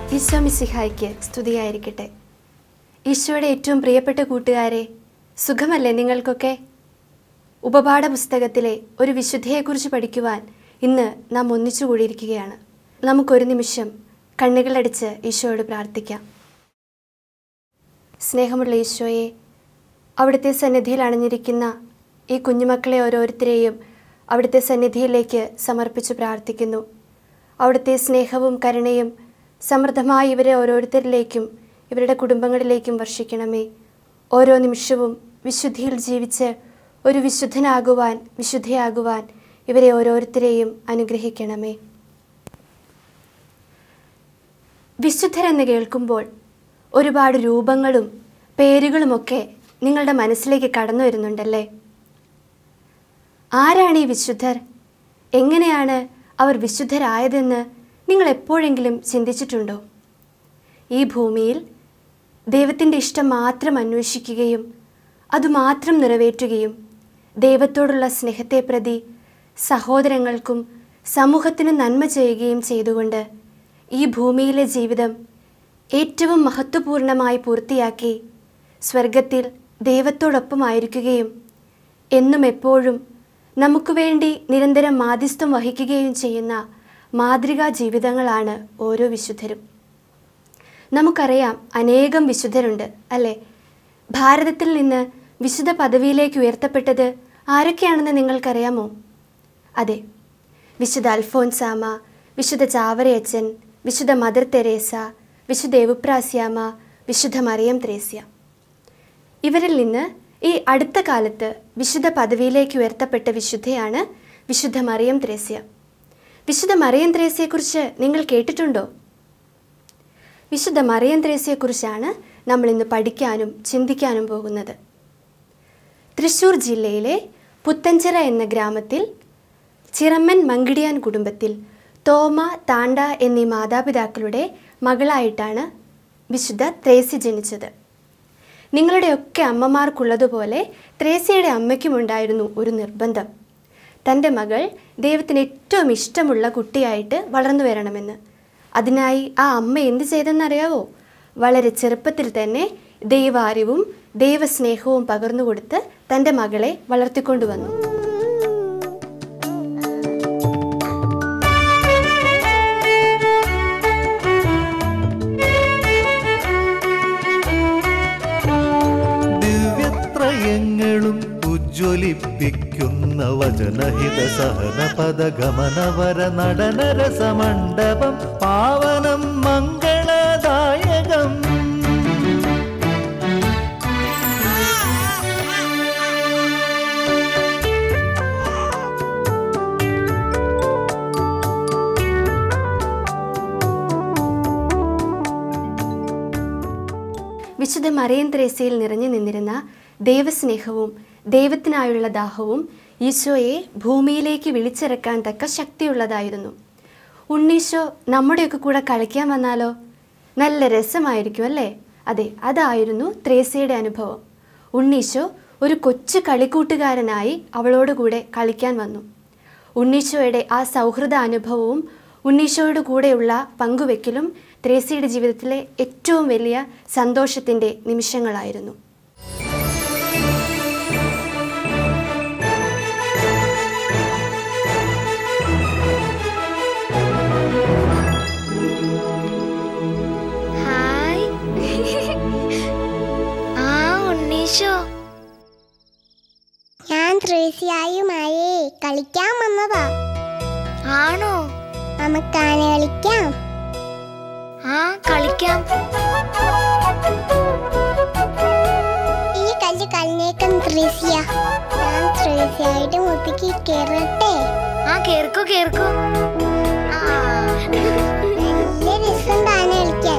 ഈശോ മിശിഹായ്ക്ക് സ്തുതിയായിരിക്കട്ടെ ഈശോയുടെ ഏറ്റവും പ്രിയപ്പെട്ട കൂട്ടുകാരെ സുഖമല്ലേ നിങ്ങൾക്കൊക്കെ ഉപപാഠ പുസ്തകത്തിലെ ഒരു വിശുദ്ധയെക്കുറിച്ച് പഠിക്കുവാൻ ഇന്ന് നാം ഒന്നിച്ചു കൂടിയിരിക്കുകയാണ് നമുക്കൊരു നിമിഷം കണ്ണുകളടച്ച് ഈശോയോട് പ്രാർത്ഥിക്കാം സ്നേഹമുള്ള ഈശോയെ അവിടുത്തെ സന്നിധിയിൽ അണഞ്ഞിരിക്കുന്ന ഈ കുഞ്ഞുമക്കളെ ഓരോരുത്തരെയും അവിടുത്തെ സന്നിധിയിലേക്ക് സമർപ്പിച്ച് പ്രാർത്ഥിക്കുന്നു അവിടുത്തെ സ്നേഹവും കരുണയും സമൃദ്ധമായി ഇവരെ ഓരോരുത്തരിലേക്കും ഇവരുടെ കുടുംബങ്ങളിലേക്കും വർഷിക്കണമേ ഓരോ നിമിഷവും വിശുദ്ധിയിൽ ജീവിച്ച് ഒരു വിശുദ്ധനാകുവാൻ വിശുദ്ധയാകുവാൻ ഇവരെ ഓരോരുത്തരെയും അനുഗ്രഹിക്കണമേ വിശുദ്ധരെന്ന് കേൾക്കുമ്പോൾ ഒരുപാട് രൂപങ്ങളും പേരുകളുമൊക്കെ നിങ്ങളുടെ മനസ്സിലേക്ക് കടന്നു വരുന്നുണ്ടല്ലേ ആരാണ് ഈ വിശുദ്ധർ എങ്ങനെയാണ് അവർ വിശുദ്ധരായതെന്ന് നിങ്ങൾ എപ്പോഴെങ്കിലും ചിന്തിച്ചിട്ടുണ്ടോ ഈ ഭൂമിയിൽ ദൈവത്തിൻ്റെ ഇഷ്ടം മാത്രം അന്വേഷിക്കുകയും അതുമാത്രം നിറവേറ്റുകയും ദൈവത്തോടുള്ള സ്നേഹത്തെ പ്രതി സഹോദരങ്ങൾക്കും സമൂഹത്തിനും നന്മ ചെയ്യുകയും ചെയ്തുകൊണ്ട് ഈ ഭൂമിയിലെ ജീവിതം ഏറ്റവും മഹത്വപൂർണമായി പൂർത്തിയാക്കി സ്വർഗത്തിൽ ദൈവത്തോടൊപ്പമായിരിക്കുകയും എന്നും എപ്പോഴും നമുക്ക് വേണ്ടി നിരന്തരം മാധ്യസ്ഥം വഹിക്കുകയും ചെയ്യുന്ന മാതൃകാ ജീവിതങ്ങളാണ് ഓരോ വിശുദ്ധരും നമുക്കറിയാം അനേകം വിശുദ്ധരുണ്ട് അല്ലേ ഭാരതത്തിൽ നിന്ന് വിശുദ്ധ പദവിയിലേക്ക് ഉയർത്തപ്പെട്ടത് ആരൊക്കെയാണെന്ന് നിങ്ങൾക്കറിയാമോ അതെ വിശുദ്ധ അൽഫോൻസാമ വിശുദ്ധ ചാവറയച്ചൻ വിശുദ്ധ മദർ തെരേസ വിശുദ്ധ എവുപ്രാസ്യാമ വിശുദ്ധ മറിയം ത്രേസ്യ ഇവരിൽ നിന്ന് ഈ അടുത്ത കാലത്ത് വിശുദ്ധ പദവിയിലേക്ക് ഉയർത്തപ്പെട്ട വിശുദ്ധയാണ് വിശുദ്ധ മറിയം ത്രേസ്യ വിശുദ്ധ മറിയം ത്രേസ്യയെക്കുറിച്ച് നിങ്ങൾ കേട്ടിട്ടുണ്ടോ വിശുദ്ധ മറിയം ത്രേസ്യയെക്കുറിച്ചാണ് നമ്മൾ ഇന്ന് പഠിക്കാനും ചിന്തിക്കാനും പോകുന്നത് തൃശ്ശൂർ ജില്ലയിലെ പുത്തഞ്ചിറ എന്ന ഗ്രാമത്തിൽ ചിറമ്മൻ മങ്കിടിയാൻ കുടുംബത്തിൽ തോമ താണ്ട എന്നീ മാതാപിതാക്കളുടെ മകളായിട്ടാണ് വിശുദ്ധ ത്രേസ്യ ജനിച്ചത് നിങ്ങളുടെയൊക്കെ അമ്മമാർക്കുള്ളതുപോലെ ത്രേസ്യയുടെ അമ്മയ്ക്കുമുണ്ടായിരുന്നു ഒരു നിർബന്ധം തൻ്റെ മകൾ ദൈവത്തിന് ഏറ്റവും ഇഷ്ടമുള്ള കുട്ടിയായിട്ട് വളർന്നു വരണമെന്ന് അതിനായി ആ അമ്മ എന്ത് ചെയ്തെന്നറിയാവോ വളരെ ചെറുപ്പത്തിൽ തന്നെ ദൈവാരിവും ദൈവസ്നേഹവും പകർന്നുകൊടുത്ത് തൻ്റെ മകളെ വളർത്തിക്കൊണ്ടുവന്നു ദിവ്യത്രയങ്ങളും ഉജ്ജ്വലിപ്പിക്കുന്ന വചനഹിത സഹന പദഗമനവര നടനരസമണ്ഡപം പാവനം മംഗളദായകം വിശുദ്ധ മറിയൻ ത്രേസ്യയിൽ നിറഞ്ഞു നിന്നിരുന്ന ദൈവസ്നേഹവും ദൈവത്തിനായുള്ള ദാഹവും ഈശോയെ ഭൂമിയിലേക്ക് വിളിച്ചിറക്കാൻ തക്ക ശക്തിയുള്ളതായിരുന്നു ഉണ്ണീശോ നമ്മുടെയൊക്കെ കൂടെ കളിക്കാൻ വന്നാലോ നല്ല രസമായിരിക്കും അല്ലേ അതെ അതായിരുന്നു ത്രേസ്യയുടെ അനുഭവം ഉണ്ണീശോ ഒരു കൊച്ചു കളിക്കൂട്ടുകാരനായി അവളോട് കൂടെ കളിക്കാൻ വന്നു ഉണ്ണീശോയുടെ ആ സൗഹൃദ അനുഭവവും ഉണ്ണീശോയുടെ കൂടെയുള്ള പങ്കുവെക്കലും ത്രേസ്യയുടെ ജീവിതത്തിലെ ഏറ്റവും വലിയ സന്തോഷത്തിൻ്റെ നിമിഷങ്ങളായിരുന്നു ഹായ് ആ ഉണ്ണീഷോ ഞാൻ ത്രേസ്യായുമായേ കളിക്കാൻ വന്നതാ ആണോ നമുക്കാണ് കളിക്കാം ആ കളിക്കാം ഈ കല്ല് കളിനേക്കം ത്രേസ്യ ഞാൻ ത്രേസ്യായിട്ട് മുത്തിക്ക് കേറട്ടെ ആ കേർക്കോ കേർക്കോ നല്ല രസം താനെ കളിക്കാൻ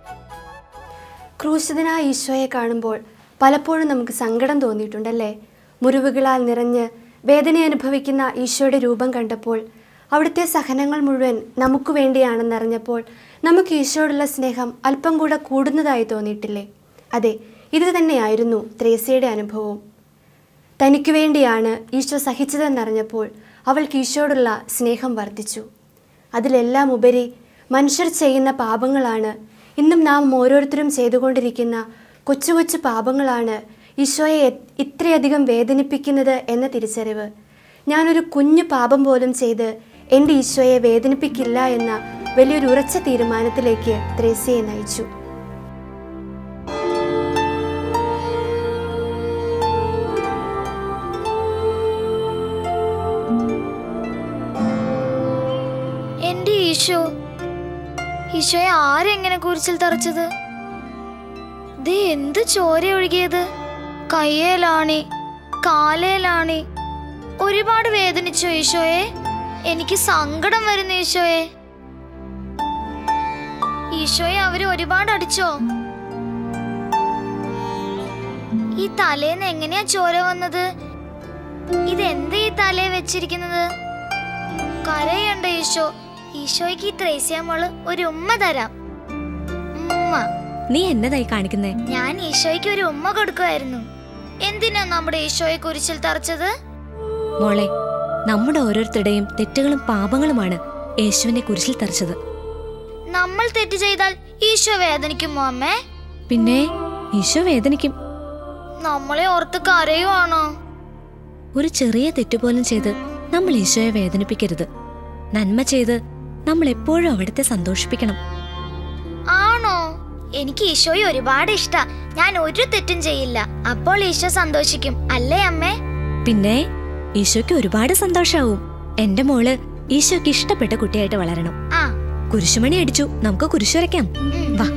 ക്രൂശിതനായ ഈശോയെ കാണുമ്പോൾ പലപ്പോഴും നമുക്ക് സങ്കടം തോന്നിയിട്ടുണ്ടല്ലേ മുറിവുകളാൽ നിറഞ്ഞ് വേദന അനുഭവിക്കുന്ന ഈശോയുടെ രൂപം കണ്ടപ്പോൾ അവിടുത്തെ സഹനങ്ങൾ മുഴുവൻ നമുക്ക് വേണ്ടിയാണെന്നറിഞ്ഞപ്പോൾ നമുക്ക് ഈശോയോടുള്ള സ്നേഹം അല്പം കൂടെ കൂടുന്നതായി തോന്നിയിട്ടില്ലേ അതെ ഇത് തന്നെയായിരുന്നു ത്രേസ്യയുടെ അനുഭവവും തനിക്ക് വേണ്ടിയാണ് ഈശോ സഹിച്ചതെന്നറിഞ്ഞപ്പോൾ അവൾക്ക് ഈശോയോടുള്ള സ്നേഹം വർദ്ധിച്ചു അതിലെല്ലാം ഉപരി മനുഷ്യർ ചെയ്യുന്ന പാപങ്ങളാണ് ഇന്നും നാം ഓരോരുത്തരും ചെയ്തുകൊണ്ടിരിക്കുന്ന കൊച്ചു കൊച്ചു പാപങ്ങളാണ് ഈശോയെ എ- ഇത്രയധികം വേദനിപ്പിക്കുന്നത് എന്ന തിരിച്ചറിവ് ഞാനൊരു കുഞ്ഞു പാപം പോലും ചെയ്ത് എൻ്റെ ഈശോയെ വേദനിപ്പിക്കില്ല എന്ന വലിയൊരു ഉറച്ച തീരുമാനത്തിലേക്ക് ത്രേസ്യയെ നയിച്ചു എന്റെ ഈശോ ഈശോയെ ആരെങ്ങനെ കുരിച്ചിൽ തറച്ചത് ദേ എന്ത് ചോര ഒഴുകിയത് കയ്യേലാണി കാലേലാണി ഒരുപാട് വേദനിച്ചോ ഈശോയെ എനിക്ക് സങ്കടം വരുന്നു ഈശോയെ ഈശോയെ അവര് ഒരുപാട് അടിച്ചോ ഈ തലേന്ന് എങ്ങനെയാ ചോര വന്നത് ഇതെന്താ ഈ തലേ വെച്ചിരിക്കുന്നത് കരയണ്ട ഈശോ ഈശോയ്ക്ക് ഈ ത്രേസ്യാമോള് ഒരു ഉമ്മ തരാം ഉമ്മ നീ എന്നതായി കാണിക്കുന്നേ ഞാൻ ഈശോയ്ക്ക് ഒരു ഉമ്മ കൊടുക്കുമായിരുന്നു എന്തിനാ നമ്മുടെ ഈശോയെ കുരിശിൽ തറച്ചത് മോളെ നമ്മുടെ ഓരോരുത്തരുടെയും തെറ്റുകളും പാപങ്ങളുമാണ് യേശുവിനെ കുരിശിൽ തറച്ചത് നമ്മൾ തെറ്റ് ചെയ്താൽ ഈശോ വേദനിക്കുമോ അമ്മേ പിന്നെ ഈശോ വേദനിക്കും നമ്മളെ ഓർത്ത് കരയുവാണോ ഒരു ചെറിയ തെറ്റുപോലും ചെയ്ത് നമ്മൾ ഈശോയെ വേദനിപ്പിക്കരുത് നന്മ ചെയ്ത് നമ്മൾ എപ്പോഴും അവിടുത്തെ സന്തോഷിപ്പിക്കണം ആണോ എനിക്ക് ഈശോയെ ഒരുപാട് ഇഷ്ടാ ഞാൻ ഒരു തെറ്റും ചെയ്യില്ല അപ്പോൾ ഈശോ സന്തോഷിക്കും അല്ലേ അമ്മേ പിന്നെ ഈശോയ്ക്ക് ഒരുപാട് സന്തോഷാവും എന്റെ മോള് ഈശോയ്ക്ക് ഇഷ്ടപ്പെട്ട കുട്ടിയായിട്ട് വളരണം ആ കുരിശുമണി അടിച്ചു നമുക്ക് കുരിശുരയ്ക്കാം വാ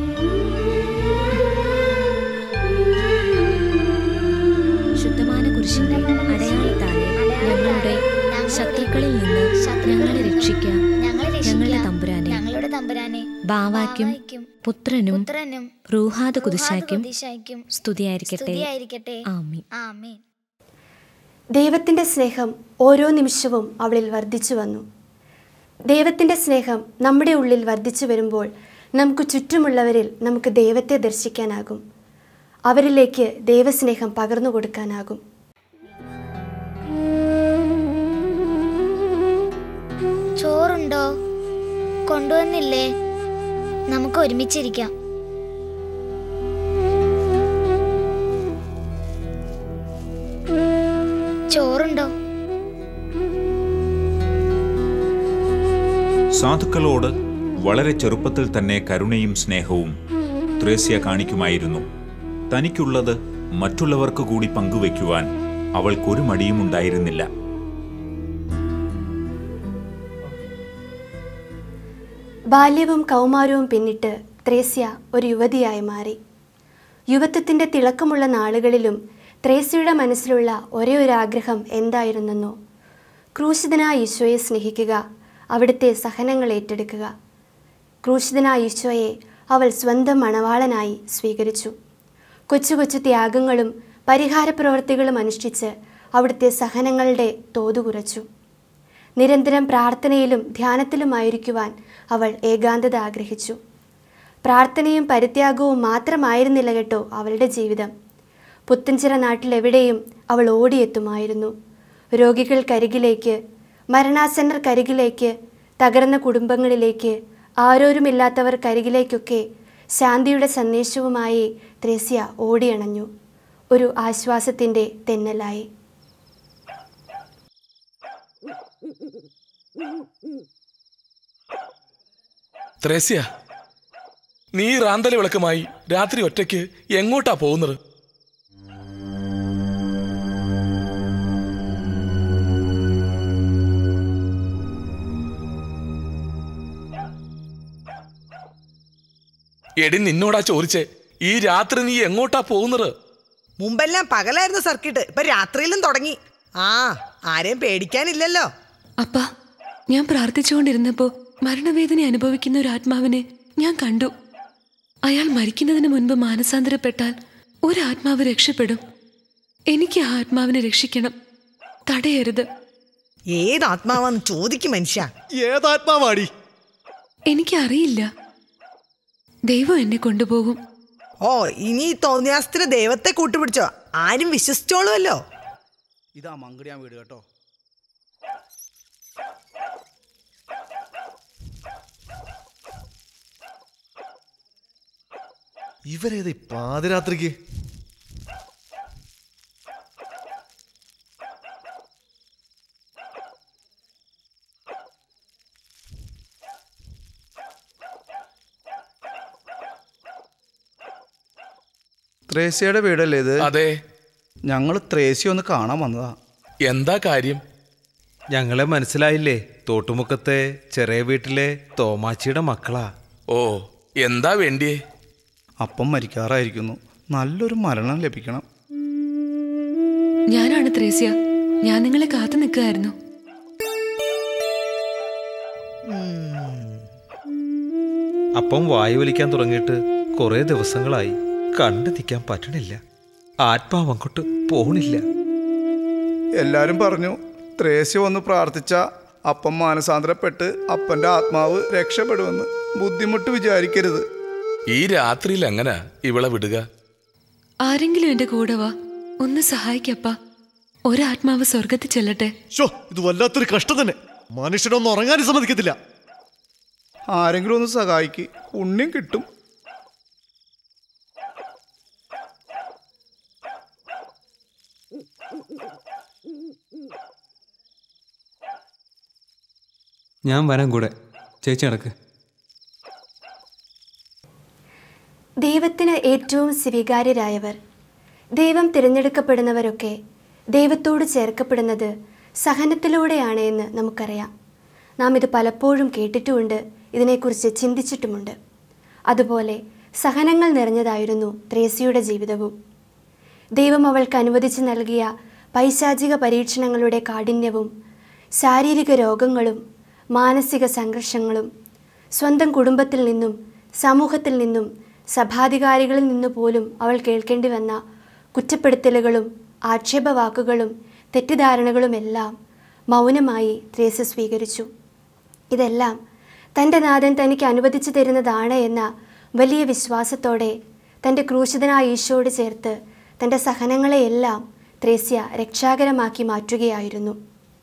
ശുദ്ധமான കുരിശിന്റെ അടയാളത്താലെ ഞങ്ങളുടെ ശത്രുക്കളിൽ നിന്ന് ഞങ്ങളെ രക്ഷിക്കാം ഞങ്ങളെ ഞങ്ങളുടെ രക്ഷിക്കാം തമ്പുരാനെ ഞങ്ങളുടെ തമ്പുരാനെ ബാവാക്കും ബാവായ്ക്കും പുത്രനും പുത്രനും റൂഹാദ കുതിശാക്കും കുതിശായ്ക്കും സ്തുതിയായിരിക്കട്ടെ സ്തുതിയായിരിക്കട്ടെ ആമീൻ ആമേൻ ദൈവത്തിൻ്റെ സ്നേഹം ഓരോ നിമിഷവും അവളിൽ വർദ്ധിച്ചു വന്നു ദൈവത്തിൻ്റെ സ്നേഹം നമ്മുടെ ഉള്ളിൽ വർദ്ധിച്ചു വരുമ്പോൾ നമുക്ക് ചുറ്റുമുള്ളവരിൽ നമുക്ക് ദൈവത്തെ ദർശിക്കാനാകും അവരിലേക്ക് ദൈവസ്നേഹം പകർന്നു കൊടുക്കാനാകും ചോറുണ്ടോ കൊണ്ടുവന്നില്ലേ നമുക്ക് ഒരുമിച്ചിരിക്കാം ചോറുണ്ടോ സാധുക്കളോട് വളരെ ചെറുപ്പത്തിൽ തന്നെ കരുണയും സ്നേഹവും ത്രേസ്യ കാണിക്കുമായിരുന്നു തനിക്കുള്ളത് മറ്റുള്ളവർക്ക് കൂടി പങ്കുവയ്ക്കുവാൻ അവൾക്കൊരു മടിയും ഉണ്ടായിരുന്നില്ല ബാല്യവും കൗമാരവും പിന്നിട്ട് ത്രേസ്യ ഒരു യുവതിയായി മാറി യുവത്വത്തിൻ്റെ തിളക്കമുള്ള നാളുകളിലും ത്രേസ്യയുടെ മനസ്സിലുള്ള ഒരേ ഒരു ആഗ്രഹം എന്തായിരുന്നെന്നോ ക്രൂശിതനായ ഈശോയെ സ്നേഹിക്കുക അവിടുത്തെ സഹനങ്ങൾ ഏറ്റെടുക്കുക ക്രൂശിതനായ ഈശോയെ അവൾ സ്വന്തം മണവാളനായി സ്വീകരിച്ചു കൊച്ചു കൊച്ചു ത്യാഗങ്ങളും പരിഹാര പ്രവൃത്തികളും അനുഷ്ഠിച്ച് അവിടുത്തെ സഹനങ്ങളുടെ തോത് കുറച്ചു നിരന്തരം പ്രാർത്ഥനയിലും ധ്യാനത്തിലുമായിരിക്കുവാൻ അവൾ ഏകാന്തത ആഗ്രഹിച്ചു പ്രാർത്ഥനയും പരിത്യാഗവും മാത്രമായിരുന്നില്ല കേട്ടോ അവളുടെ ജീവിതം പുത്തഞ്ചിറ നാട്ടിലെവിടെയും അവൾ ഓടിയെത്തുമായിരുന്നു രോഗികൾക്കരികിലേക്ക് മരണാസന്നർക്കരികിലേക്ക് തകർന്ന കുടുംബങ്ങളിലേക്ക് ആരോരുമില്ലാത്തവർക്കരികിലേക്കൊക്കെ ശാന്തിയുടെ സന്ദേശവുമായി ത്രേസ്യ ഓടിയണഞ്ഞു ഒരു ആശ്വാസത്തിൻ്റെ തെന്നലായി ത്രേസ്യ നീ റാന്തല വിളക്കുമായി രാത്രി ഒറ്റയ്ക്ക് എങ്ങോട്ടാ പോകുന്നത് എടി നിന്നോടാ ചോദിച്ചേ ഈ രാത്രി നീ എങ്ങോട്ടാ പോകുന്നത് മുമ്പെല്ലാം പകലായിരുന്നു സർക്കിട്ട് ഇപ്പൊ രാത്രിയിലും തുടങ്ങി ആ ആരെയും പേടിക്കാനില്ലല്ലോ അപ്പ ഞാൻ പ്രാർത്ഥിച്ചുകൊണ്ടിരുന്നപ്പോ മരണവേദന അനുഭവിക്കുന്ന ഒരു ആത്മാവിനെ ഞാൻ കണ്ടു അയാൾ മരിക്കുന്നതിന് മുൻപ് മാനസാന്തരപ്പെട്ടാൽ ഒരു ആത്മാവ് രക്ഷപ്പെടും എനിക്ക് ആ ആത്മാവിനെ രക്ഷിക്കണം തടയരുത് ഏത് ആത്മാവാന്ന് ചോദിക്കും മനുഷ്യ ഏതാത്മാവാടി എനിക്കറിയില്ല ദൈവം എന്നെ കൊണ്ടുപോകും ഓ ഇനി ഈ തോന്നിയാസത്തിന് ദൈവത്തെ കൂട്ടുപിടിച്ചോ ആരും വിശ്വസിച്ചോളുമല്ലോ ഇതാ മങ്കടിയാൻ വീട് കേട്ടോ ഇവരേത് ഈ പാതിരാത്രിക്ക് ത്രേസ്യയുടെ വീടല്ലേ ഇത് അതെ ഞങ്ങൾ ത്രേസ്യ ഒന്ന് കാണാൻ വന്നതാ എന്താ കാര്യം ഞങ്ങളെ മനസ്സിലായില്ലേ തോട്ടുമുക്കത്തെ ചെറിയ വീട്ടിലെ തോമാച്ചിയുടെ മക്കളാ ഓ എന്താ വേണ്ടിയേ അപ്പം മരിക്കാറായിരിക്കുന്നു നല്ലൊരു മരണം ലഭിക്കണം ഞാനാണ് ത്രേസ്യ ഞാൻ നിങ്ങളെ കാത്തു നിൽക്കുകയായിരുന്നു അപ്പം വായു വലിക്കാൻ തുടങ്ങിയിട്ട് കുറേ ദിവസങ്ങളായി കണ്ടു നിൽക്കാൻ പറ്റണില്ല ആത്മാവ് അങ്ങോട്ട് പോണില്ല എല്ലാരും പറഞ്ഞു ത്രേസ്യ വന്ന് പ്രാർത്ഥിച്ച അപ്പം മാനസാന്തരപ്പെട്ട് അപ്പന്റെ ആത്മാവ് രക്ഷപ്പെടുമെന്ന് ബുദ്ധിമുട്ട് വിചാരിക്കരുത് ഈ രാത്രിയിൽ എങ്ങനാ ഇവളെ വിടുക ആരെങ്കിലും എന്റെ കൂടെ വാ ഒന്ന് സഹായിക്കപ്പ ഒരാത്മാവ് സ്വർഗത്തിൽ ചെല്ലട്ടെ ഷോ ഇത് വല്ലാത്തൊരു കഷ്ടം തന്നെ മനുഷ്യനൊന്നും ഉറങ്ങാനും സമ്മതിക്കത്തില്ല ആരെങ്കിലും ഒന്ന് സഹായിക്ക് പുണ്യം കിട്ടും ഞാൻ വരാൻ കൂടെ ചേച്ചി നടക്ക് ദൈവത്തിന് ഏറ്റവും സ്വീകാര്യരായവർ ദൈവം തിരഞ്ഞെടുക്കപ്പെടുന്നവരൊക്കെ ദൈവത്തോട് ചേർക്കപ്പെടുന്നത് സഹനത്തിലൂടെയാണ് എന്ന് നമുക്കറിയാം നാം ഇത് പലപ്പോഴും കേട്ടിട്ടുമുണ്ട് ഇതിനെക്കുറിച്ച് ചിന്തിച്ചിട്ടുമുണ്ട് അതുപോലെ സഹനങ്ങൾ നിറഞ്ഞതായിരുന്നു ത്രേസിയുടെ ജീവിതവും ദൈവം അവൾക്ക് അനുവദിച്ച് നൽകിയ പൈശാചിക പരീക്ഷണങ്ങളുടെ കാഠിന്യവും ശാരീരിക രോഗങ്ങളും മാനസിക സംഘർഷങ്ങളും സ്വന്തം കുടുംബത്തിൽ നിന്നും സമൂഹത്തിൽ നിന്നും സഭാധികാരികളിൽ നിന്നു പോലും അവൾ കേൾക്കേണ്ടി വന്ന കുറ്റപ്പെടുത്തലുകളും ആക്ഷേപവാക്കുകളും തെറ്റിദ്ധാരണകളുമെല്ലാം മൗനമായി ത്രേസ സ്വീകരിച്ചു ഇതെല്ലാം തൻ്റെ നാഥൻ തനിക്ക് അനുവദിച്ചു തരുന്നതാണ് എന്ന വലിയ വിശ്വാസത്തോടെ തൻ്റെ ക്രൂശിതനായ ഈശോയോട് ചേർത്ത് തൻ്റെ സഹനങ്ങളെയെല്ലാം ത്രേസ്യ രക്ഷാകരമാക്കി മാറ്റുകയായിരുന്നു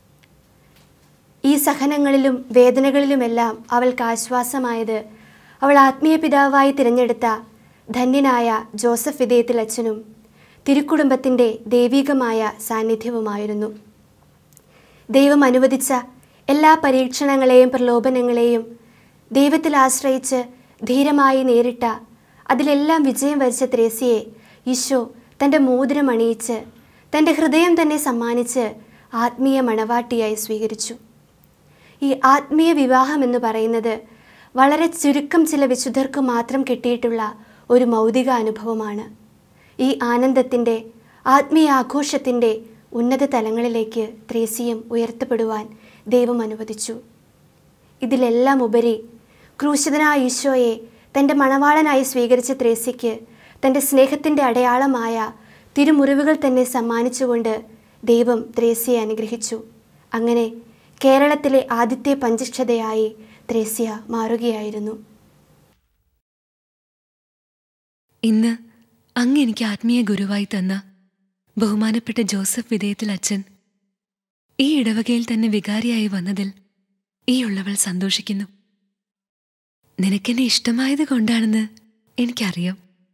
ഈ സഹനങ്ങളിലും വേദനകളിലുമെല്ലാം അവൾക്ക് ആശ്വാസമായത് അവൾ ആത്മീയ പിതാവായി തിരഞ്ഞെടുത്ത ധന്യനായ ജോസഫ് വിധേയത്തിൽ അച്ഛനും തിരുക്കുടുംബത്തിൻ്റെ ദൈവികമായ സാന്നിധ്യവുമായിരുന്നു ദൈവം അനുവദിച്ച എല്ലാ പരീക്ഷണങ്ങളെയും പ്രലോഭനങ്ങളെയും ദൈവത്തിൽ ആശ്രയിച്ച് ധീരമായി നേരിട്ട അതിലെല്ലാം വിജയം വരിച്ച ത്രേസ്യയെ ഈശോ തൻ്റെ മോതിരം അണിയിച്ച് തൻ്റെ ഹൃദയം തന്നെ സമ്മാനിച്ച് ആത്മീയ മണവാട്ടിയായി സ്വീകരിച്ചു ഈ ആത്മീയ വിവാഹം എന്ന് പറയുന്നത് വളരെ ചുരുക്കം ചില വിശുദ്ധർക്ക് മാത്രം കിട്ടിയിട്ടുള്ള ഒരു മൗതിക അനുഭവമാണ് ഈ ആനന്ദത്തിൻ്റെ ആത്മീയ ആഘോഷത്തിൻ്റെ ഉന്നത തലങ്ങളിലേക്ക് ത്രേസിയം ഉയർത്തപ്പെടുവാൻ ദൈവം അനുവദിച്ചു ഇതിലെല്ലാം ഉപരി ക്രൂശിതനായ ഈശോയെ തൻ്റെ മണവാളനായി സ്വീകരിച്ച ത്രേസ്യയ്ക്ക് തൻ്റെ സ്നേഹത്തിൻ്റെ അടയാളമായ തിരുമുറിവുകൾ തന്നെ സമ്മാനിച്ചുകൊണ്ട് ദൈവം ത്രേസ്യയെ അനുഗ്രഹിച്ചു അങ്ങനെ കേരളത്തിലെ ആദ്യത്തെ പഞ്ചക്ഷതയായി ത്രേസ്യ മാറുകയായിരുന്നു ഇന്ന് അങ്ങ് എനിക്ക് ആത്മീയ ഗുരുവായി തന്ന ബഹുമാനപ്പെട്ട ജോസഫ് വിധേയത്തിൽ അച്ഛൻ ഈ ഇടവകയിൽ തന്നെ വികാരിയായി വന്നതിൽ ഈ ഉള്ളവൾ സന്തോഷിക്കുന്നു നിനക്കെന്നെ ഇഷ്ടമായത് കൊണ്ടാണെന്ന് എനിക്കറിയാം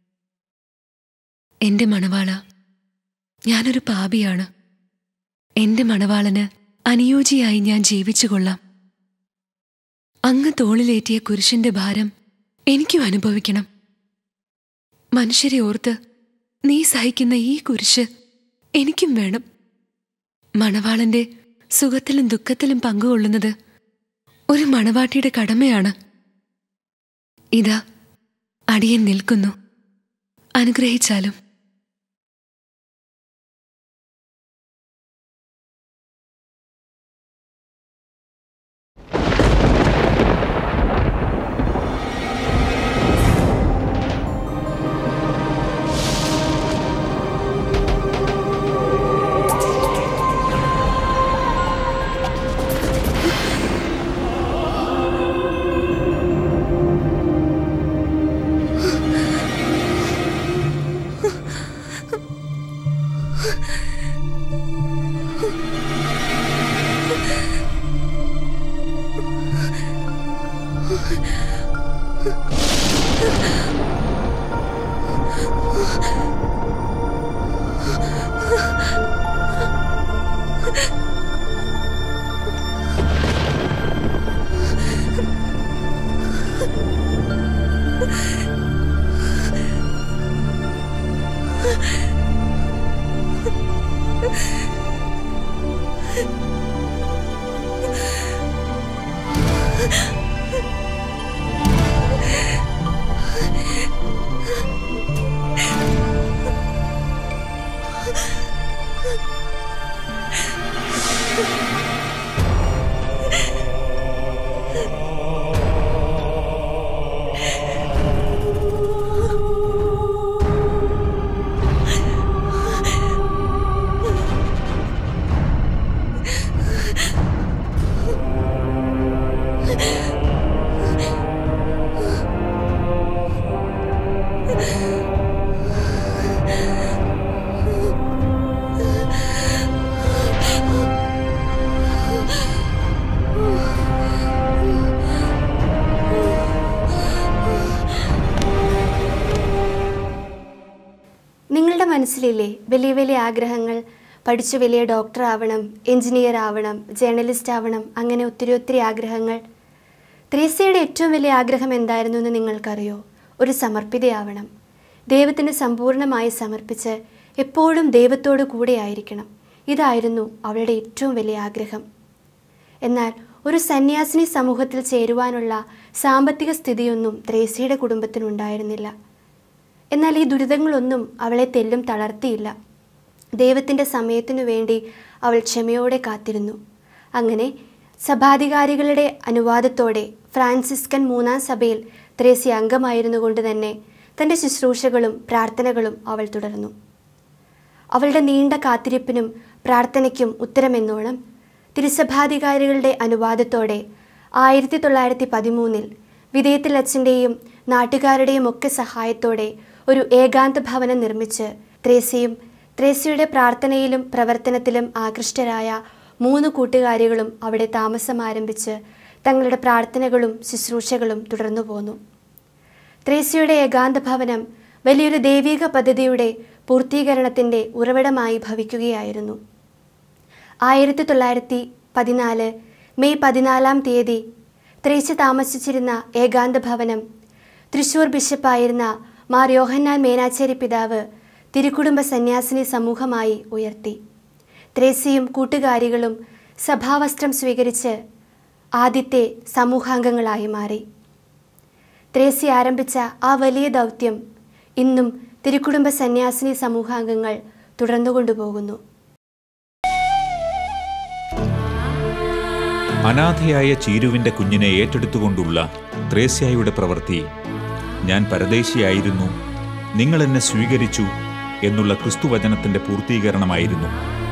എന്റെ മണവാള ഞാനൊരു പാപിയാണ് എന്റെ മണവാളന് അനുയോജ്യയായി ഞാൻ ജീവിച്ചു കൊള്ളാം അങ്ങ് തോളിലേറ്റിയ കുരിശിന്റെ ഭാരം എനിക്കും അനുഭവിക്കണം മനുഷ്യരെ ഓർത്ത് നീ സഹിക്കുന്ന ഈ കുരിശ് എനിക്കും വേണം മണവാളന്റെ സുഖത്തിലും ദുഃഖത്തിലും പങ്കുകൊള്ളുന്നത് ഒരു മണവാട്ടിയുടെ കടമയാണ് ഇതാ അടിയൻ നിൽക്കുന്നു അനുഗ്രഹിച്ചാലും നിങ്ങളുടെ മനസ്സിലില്ലേ വലിയ വലിയ ആഗ്രഹങ്ങൾ പഠിച്ചു വലിയ ഡോക്ടർ ആവണം എഞ്ചിനീയർ ആവണം ജേർണലിസ്റ്റ് ആവണം അങ്ങനെ ഒത്തിരി ഒത്തിരി ആഗ്രഹങ്ങൾ ത്രേസ്യയുടെ ഏറ്റവും വലിയ ആഗ്രഹം എന്തായിരുന്നു എന്ന് നിങ്ങൾക്കറിയോ ഒരു സമർപ്പിതയാവണം ദൈവത്തിന് സമ്പൂർണ്ണമായി സമർപ്പിച്ച് എപ്പോഴും ദൈവത്തോടു കൂടെ ആയിരിക്കണം ഇതായിരുന്നു അവളുടെ ഏറ്റവും വലിയ ആഗ്രഹം എന്നാൽ ഒരു സന്യാസിനി സമൂഹത്തിൽ ചേരുവാനുള്ള സാമ്പത്തിക സ്ഥിതിയൊന്നും ത്രേസ്യയുടെ കുടുംബത്തിനുണ്ടായിരുന്നില്ല എന്നാൽ ഈ ദുരിതങ്ങളൊന്നും അവളെ തെല്ലും തളർത്തിയില്ല ദൈവത്തിൻ്റെ സമയത്തിനു വേണ്ടി അവൾ ക്ഷമയോടെ കാത്തിരുന്നു അങ്ങനെ സഭാധികാരികളുടെ അനുവാദത്തോടെ ഫ്രാൻസിസ്കൻ മൂന്നാം സഭയിൽ ത്രേസ്യ അംഗമായിരുന്നു കൊണ്ട് തന്നെ തൻ്റെ ശുശ്രൂഷകളും പ്രാർത്ഥനകളും അവൾ തുടർന്നു അവളുടെ നീണ്ട കാത്തിരിപ്പിനും പ്രാർത്ഥനയ്ക്കും ഉത്തരമെന്നോണം തിരുസഭാധികാരികളുടെ അനുവാദത്തോടെ ആയിരത്തി തൊള്ളായിരത്തി പതിമൂന്നിൽ വിധേയത്തിൽ അച്ഛൻ്റെയും നാട്ടുകാരുടെയും ഒക്കെ സഹായത്തോടെ ഒരു ഏകാന്ത ഭവനം നിർമ്മിച്ച് ത്രേസ്യയും ത്രേസ്യയുടെ പ്രാർത്ഥനയിലും പ്രവർത്തനത്തിലും ആകൃഷ്ടരായ മൂന്ന് കൂട്ടുകാരികളും അവിടെ താമസം ആരംഭിച്ച് തങ്ങളുടെ പ്രാർത്ഥനകളും ശുശ്രൂഷകളും തുടർന്നു പോന്നു ത്രേസ്യയുടെ ഏകാന്ത ഭവനം വലിയൊരു ദൈവിക പദ്ധതിയുടെ പൂർത്തീകരണത്തിൻ്റെ ഉറവിടമായി ഭവിക്കുകയായിരുന്നു ആയിരത്തി തൊള്ളായിരത്തി പതിനാല് മെയ് പതിനാലാം തീയതി ത്രേസ്യ താമസിച്ചിരുന്ന ഏകാന്ത ഭവനം തൃശൂർ ബിഷപ്പായിരുന്ന മാർ യോഹന്നാൻ മേനാച്ചേരി പിതാവ് തിരുക്കുടുംബ സന്യാസിനി സമൂഹമായി ഉയർത്തി ത്രേസ്യയും കൂട്ടുകാരികളും സഭാവസ്ത്രം സ്വീകരിച്ച് ആദ്യത്തെ സമൂഹാംഗങ്ങളായി മാറി ത്രേസ്യ ആരംഭിച്ച ആ വലിയ ദൗത്യം ഇന്നും തിരുക്കുടുംബ സന്യാസിനി സമൂഹാംഗങ്ങൾ തുടർന്നുകൊണ്ടുപോകുന്നു അനാഥയായ ചീരുവിന്റെ കുഞ്ഞിനെ ഏറ്റെടുത്തുകൊണ്ടുള്ള ത്രേസ്യായുടെ പ്രവൃത്തി ഞാൻ പരദേശിയായിരുന്നു നിങ്ങൾ എന്നെ സ്വീകരിച്ചു എന്നുള്ള ക്രിസ്തുവചനത്തിന്റെ പൂർത്തീകരണമായിരുന്നു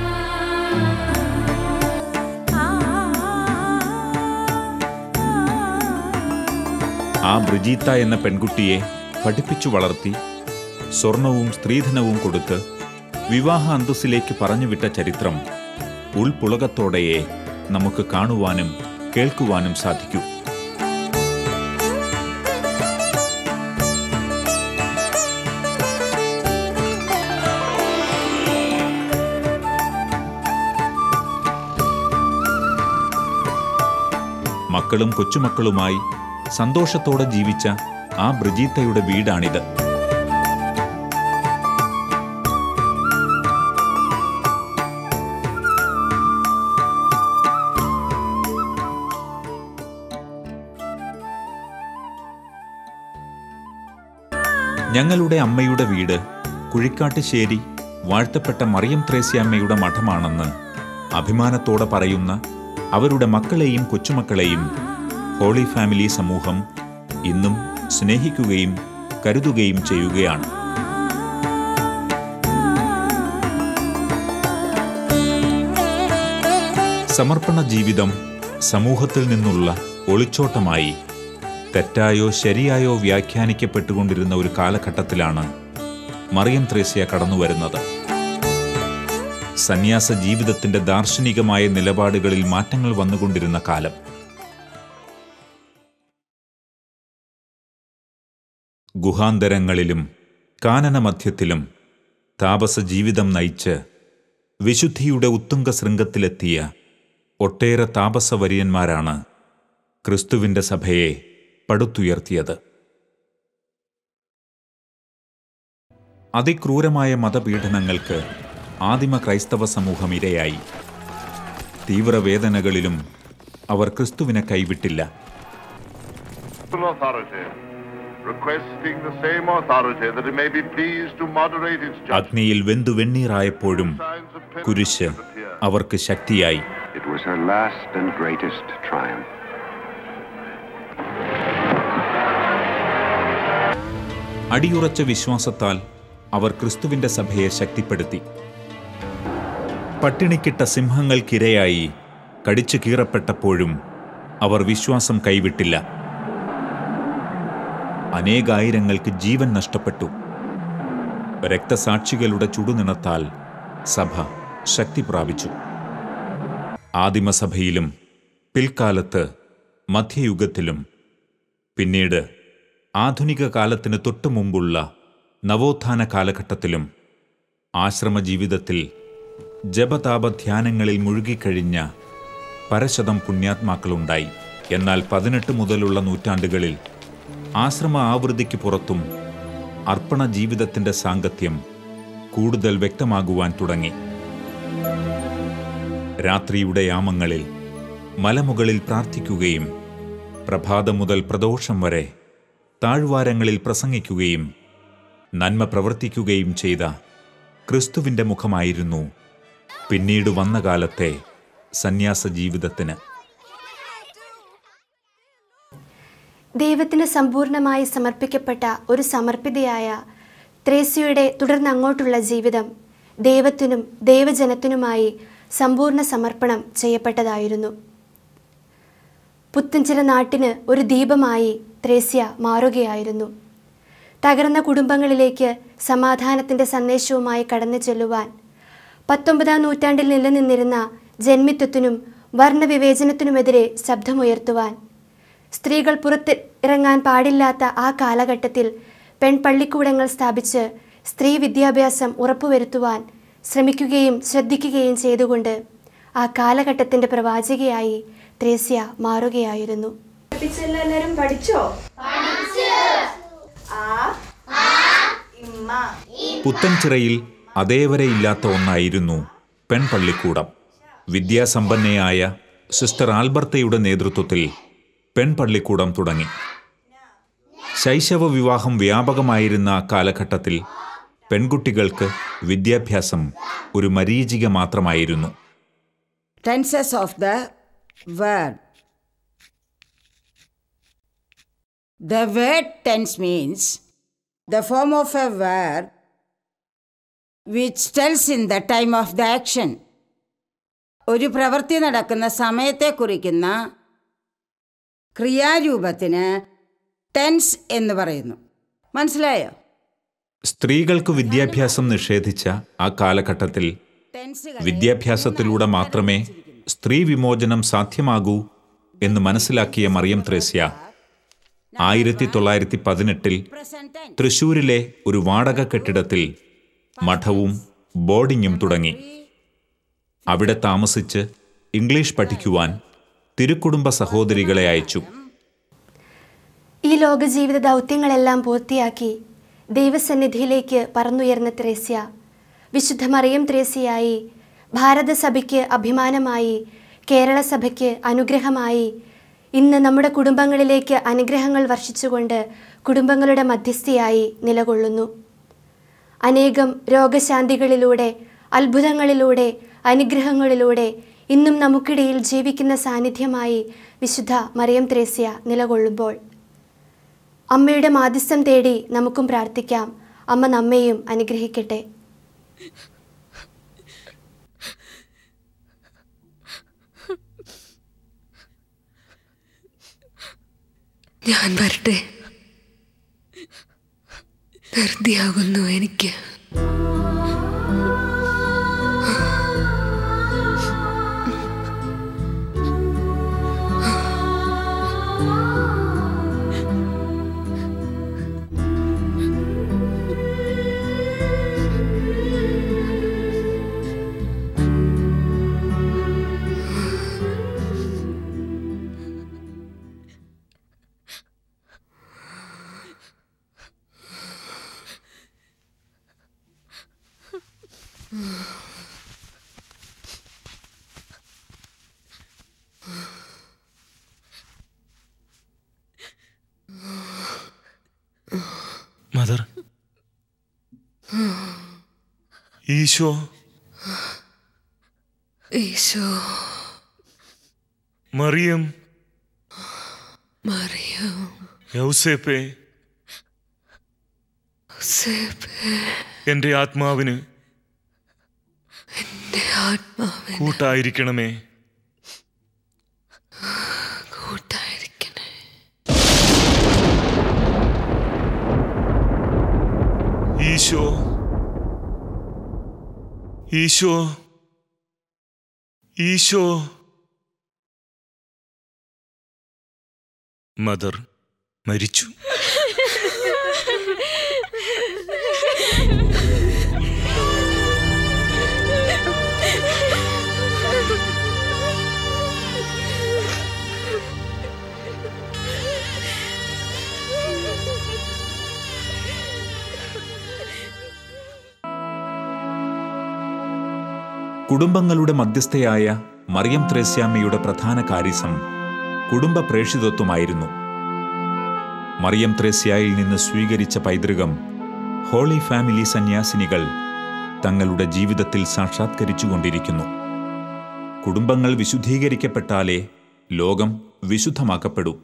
ആ ബ്രിജീത്ത എന്ന പെൺകുട്ടിയെ പഠിപ്പിച്ചു വളർത്തി സ്വർണവും സ്ത്രീധനവും കൊടുത്ത് വിവാഹ അന്തസ്സിലേക്ക് പറഞ്ഞുവിട്ട ചരിത്രം ഉൾപുളകത്തോടെയേ നമുക്ക് കാണുവാനും കേൾക്കുവാനും സാധിക്കൂ മക്കളും കൊച്ചുമക്കളുമായി സന്തോഷത്തോടെ ജീവിച്ച ആ ബ്രിജീത്തയുടെ വീടാണിത് ഞങ്ങളുടെ അമ്മയുടെ വീട് കുഴിക്കാട്ടുശ്ശേരി വാഴ്ത്തപ്പെട്ട മറിയം ത്രേസ്യാമ്മയുടെ മഠമാണെന്ന് അഭിമാനത്തോടെ പറയുന്ന അവരുടെ മക്കളെയും കൊച്ചുമക്കളെയും ഹോളി ഫാമിലി സമൂഹം ഇന്നും സ്നേഹിക്കുകയും കരുതുകയും ചെയ്യുകയാണ് സമർപ്പണ ജീവിതം സമൂഹത്തിൽ നിന്നുള്ള ഒളിച്ചോട്ടമായി തെറ്റായോ ശരിയായോ വ്യാഖ്യാനിക്കപ്പെട്ടുകൊണ്ടിരുന്ന ഒരു കാലഘട്ടത്തിലാണ് മറിയം ത്രേസ്യ കടന്നുവരുന്നത് സന്യാസ ജീവിതത്തിന്റെ ദാർശനികമായ നിലപാടുകളിൽ മാറ്റങ്ങൾ വന്നുകൊണ്ടിരുന്ന കാലം ഗുഹാന്തരങ്ങളിലും കാനനമധ്യത്തിലും താപസ ജീവിതം നയിച്ച് വിശുദ്ധിയുടെ ഉത്തുംഗ ശൃംഗത്തിലെത്തിയ ഒട്ടേറെ താപസവര്യന്മാരാണ് ക്രിസ്തുവിന്റെ സഭയെ പടുത്തുയർത്തിയത് അതിക്രൂരമായ മതപീഡനങ്ങൾക്ക് ആദിമ ക്രൈസ്തവ സമൂഹം ഇരയായി തീവ്രവേദനകളിലും അവർ ക്രിസ്തുവിനെ കൈവിട്ടില്ല authority, requesting the same authority that it may be pleased to moderate its judgment. അഗ്നിയിൽ വെന്തു വെണ്ണീറായപ്പോഴും കുരിശ് അവർക്ക് ശക്തിയായി It was her last and greatest triumph. അടിയുറച്ച വിശ്വാസത്താൽ അവർ ക്രിസ്തുവിന്റെ സഭയെ ശക്തിപ്പെടുത്തി പട്ടിണിക്കിട്ട സിംഹങ്ങൾക്കിരയായി കടിച്ചു കീറപ്പെട്ടപ്പോഴും അവർ വിശ്വാസം കൈവിട്ടില്ല അനേകായിരങ്ങൾക്ക് ജീവൻ നഷ്ടപ്പെട്ടു രക്തസാക്ഷികളുടെ ചുടുനിണത്താൽ സഭ ശക്തി പ്രാപിച്ചു ആദിമസഭയിലും പിൽക്കാലത്ത് മധ്യയുഗത്തിലും പിന്നീട് ആധുനിക കാലത്തിന് തൊട്ടു മുമ്പുള്ള നവോത്ഥാന കാലഘട്ടത്തിലും ആശ്രമ ജീവിതത്തിൽ ജപതാപധ്യാനങ്ങളിൽ മുഴുകിക്കഴിഞ്ഞ പരശതം പുണ്യാത്മാക്കളുണ്ടായി എന്നാൽ പതിനെട്ട് മുതലുള്ള നൂറ്റാണ്ടുകളിൽ ആശ്രമ ആവൃത്തിക്ക് പുറത്തും അർപ്പണ ജീവിതത്തിന്റെ സാങ്കത്യം കൂടുതൽ വ്യക്തമാകുവാൻ തുടങ്ങി രാത്രിയുടെ യാമങ്ങളിൽ മലമുകളിൽ പ്രാർത്ഥിക്കുകയും പ്രഭാതം മുതൽ പ്രദോഷം വരെ താഴ്വാരങ്ങളിൽ പ്രസംഗിക്കുകയും നന്മ പ്രവർത്തിക്കുകയും ചെയ്ത ക്രിസ്തുവിൻ്റെ മുഖമായിരുന്നു പിന്നീട് വന്ന കാലത്തെ സന്യാസ ജീവിതത്തിന് ദൈവത്തിന് സമ്പൂർണമായി സമർപ്പിക്കപ്പെട്ട ഒരു സമർപ്പിതയായ ത്രേസ്യയുടെ തുടർന്നങ്ങോട്ടുള്ള ജീവിതം ദൈവത്തിനും ദൈവജനത്തിനുമായി സമ്പൂർണ്ണ സമർപ്പണം ചെയ്യപ്പെട്ടതായിരുന്നു പുത്തഞ്ചില നാട്ടിന് ഒരു ദീപമായി ത്രേസ്യ മാറുകയായിരുന്നു തകർന്ന കുടുംബങ്ങളിലേക്ക് സമാധാനത്തിൻ്റെ സന്ദേശവുമായി കടന്നു ചെല്ലുവാൻ പത്തൊമ്പതാം നൂറ്റാണ്ടിൽ നിലനിന്നിരുന്ന ജന്മിത്വത്തിനും വർണ്ണവിവേചനത്തിനുമെതിരെ ശബ്ദമുയർത്തുവാൻ സ്ത്രീകൾ പുറത്ത് ഇറങ്ങാൻ പാടില്ലാത്ത ആ കാലഘട്ടത്തിൽ പെൺപള്ളിക്കൂടങ്ങൾ സ്ഥാപിച്ച് സ്ത്രീ വിദ്യാഭ്യാസം ഉറപ്പുവരുത്തുവാൻ ശ്രമിക്കുകയും ശ്രദ്ധിക്കുകയും ചെയ്തുകൊണ്ട് ആ കാലഘട്ടത്തിൻ്റെ പ്രവാചകയായി ത്രേസ്യ മാറുകയായിരുന്നു എല്ലാരും പഠിച്ചോ ആ ഇമ്മ പുത്തൻചിറയിൽ അതേവരെ ഇല്ലാത്ത ഒന്നായിരുന്നു പെൺപള്ളിക്കൂടം വിദ്യാസമ്പന്നയായ സിസ്റ്റർ ആൽബർത്തയുടെ നേതൃത്വത്തിൽ പെൺപള്ളിക്കൂടം തുടങ്ങി ശൈശവ വിവാഹം വ്യാപകമായിരുന്ന കാലഘട്ടത്തിൽ പെൺകുട്ടികൾക്ക് വിദ്യാഭ്യാസം ഒരു മരീചിക മാത്രമായിരുന്നു tenses of the word. The word tense means the form of a verb which tells in the time of the action. ഒരു പ്രവൃത്തി നടക്കുന്ന സമയത്തെ കുറിക്കുന്ന ക്രിയാരൂപത്തിന് ടെൻസ് എന്ന് പറയുന്നു മനസ്സിലായോ സ്ത്രീകൾക്ക് വിദ്യാഭ്യാസം നിഷേധിച്ച ആ കാലഘട്ടത്തിൽ വിദ്യാഭ്യാസത്തിലൂടെ മാത്രമേ സ്ത്രീ വിമോചനം സാധ്യമാകൂ എന്ന് മനസ്സിലാക്കിയ മറിയം ത്രേസ്യ ആയിരത്തി തൊള്ളായിരത്തി പതിനെട്ടിൽ തൃശൂരിലെ ഒരു വാടക കെട്ടിടത്തിൽ മഠവും ബോർഡിങ്ങും തുടങ്ങി അവിടെ താമസിച്ച് ഇംഗ്ലീഷ് പഠിക്കുവാൻ തിരുക്കുടുംബ സഹോദരികളെ അയച്ചു ഈ ലോകജീവിത ദൗത്യങ്ങളെല്ലാം പൂർത്തിയാക്കി ദൈവസന്നിധിയിലേക്ക് പറന്നുയർന്ന ത്രേസ്യ വിശുദ്ധ മറിയം ത്രേസ്യയായി ഭാരതസഭയ്ക്ക് അഭിമാനമായി കേരള സഭയ്ക്ക് അനുഗ്രഹമായി ഇന്ന് നമ്മുടെ കുടുംബങ്ങളിലേക്ക് അനുഗ്രഹങ്ങൾ വർഷിച്ചുകൊണ്ട് കുടുംബങ്ങളുടെ മധ്യസ്ഥയായി നിലകൊള്ളുന്നു അനേകം രോഗശാന്തികളിലൂടെ അത്ഭുതങ്ങളിലൂടെ അനുഗ്രഹങ്ങളിലൂടെ ഇന്നും നമുക്കിടയിൽ ജീവിക്കുന്ന സാന്നിധ്യമായി വിശുദ്ധ മറിയം ത്രേസ്യ നിലകൊള്ളുമ്പോൾ അമ്മയുടെ മാധ്യസ്ഥം തേടി നമുക്കും പ്രാർത്ഥിക്കാം അമ്മ നമ്മെയും അനുഗ്രഹിക്കട്ടെ ഞാൻ വരട്ടെ ധൃതിയാകുന്നു എനിക്ക് മദർ ഈശോ ഈശോ മറിയം മറിയം യൗസേപ്പേ ഔസേപ്പേ, എന്റെ ആത്മാവിന് എന്റെ ആത്മാവിന് കൂട്ടായിരിക്കണമേ കൂട്ടായിരിക്കണേ ഈശോ ഈശോ ഈശോ മദർ മരിച്ചു കുടുംബങ്ങളുടെ മധ്യസ്ഥയായ മറിയം ത്രേസ്യാമ്മയുടെ പ്രധാന കാര്യസം കുടുംബ പ്രേഷിതത്വമായിരുന്നു മറിയം ത്രേസ്യായിൽ നിന്ന് സ്വീകരിച്ച പൈതൃകം ഹോളി ഫാമിലി സന്യാസിനികൾ തങ്ങളുടെ ജീവിതത്തിൽ സാക്ഷാത്കരിച്ചുകൊണ്ടിരിക്കുന്നു കുടുംബങ്ങൾ വിശുദ്ധീകരിക്കപ്പെട്ടാലേ ലോകം വിശുദ്ധമാക്കപ്പെടൂ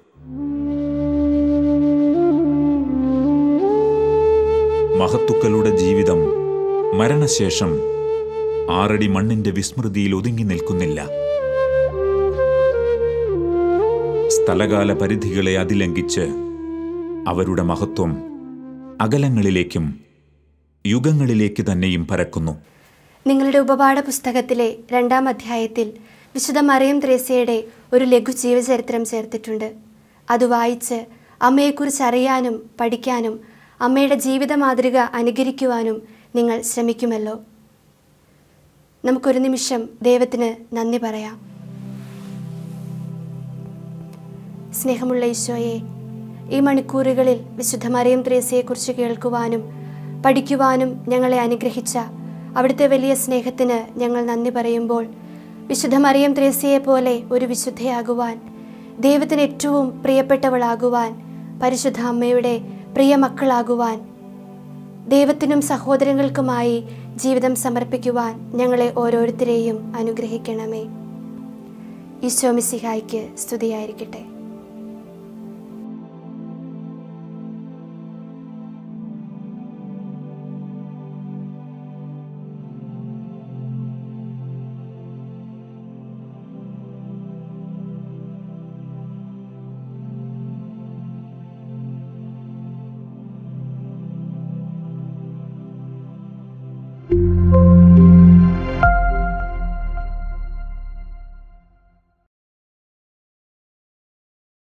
മഹത്തുക്കളുടെ ജീവിതം മരണശേഷം ആറടി മണ്ണിന്റെ വിസ്മൃതിയിൽ ഒതുങ്ങി നിൽക്കുന്നില്ല സ്ഥലകാല പരിധികളെ അതിലംഘിച്ച് അവരുടെ മഹത്വം അകലങ്ങളിലേക്കും യുഗങ്ങളിലേക്ക് തന്നെയും പരക്കുന്നു നിങ്ങളുടെ ഉപപാഠ പുസ്തകത്തിലെ രണ്ടാം അധ്യായത്തിൽ വിശുദ്ധ മറിയം ത്രേസ്യയുടെ ഒരു ലഘു ജീവചരിത്രം ചേർത്തിട്ടുണ്ട് അത് വായിച്ച് അമ്മയെക്കുറിച്ച് അറിയാനും പഠിക്കാനും അമ്മയുടെ ജീവിത മാതൃക അനുകരിക്കുവാനും നിങ്ങൾ ശ്രമിക്കുമല്ലോ നമുക്കൊരു നിമിഷം ദൈവത്തിന് നന്ദി പറയാം സ്നേഹമുള്ള ഈശോയെ ഈ മണിക്കൂറുകളിൽ വിശുദ്ധ മറിയം ത്രേസ്യയെക്കുറിച്ച് കേൾക്കുവാനും പഠിക്കുവാനും ഞങ്ങളെ അനുഗ്രഹിച്ച അവിടുത്തെ വലിയ സ്നേഹത്തിന് ഞങ്ങൾ നന്ദി പറയുമ്പോൾ വിശുദ്ധ മറിയം ത്രേസ്യയെ പോലെ ഒരു വിശുദ്ധയാകുവാൻ ദൈവത്തിന് ഏറ്റവും പ്രിയപ്പെട്ടവളാകുവാൻ പരിശുദ്ധ അമ്മയുടെ പ്രിയ മക്കളാകുവാൻ ദൈവത്തിനും സഹോദരങ്ങൾക്കുമായി ജീവിതം സമർപ്പിക്കുവാൻ ഞങ്ങളെ ഓരോരുത്തരെയും അനുഗ്രഹിക്കണമേ ഈശോ മിസിഹായ്ക്ക് സ്തുതിയായിരിക്കട്ടെ thank you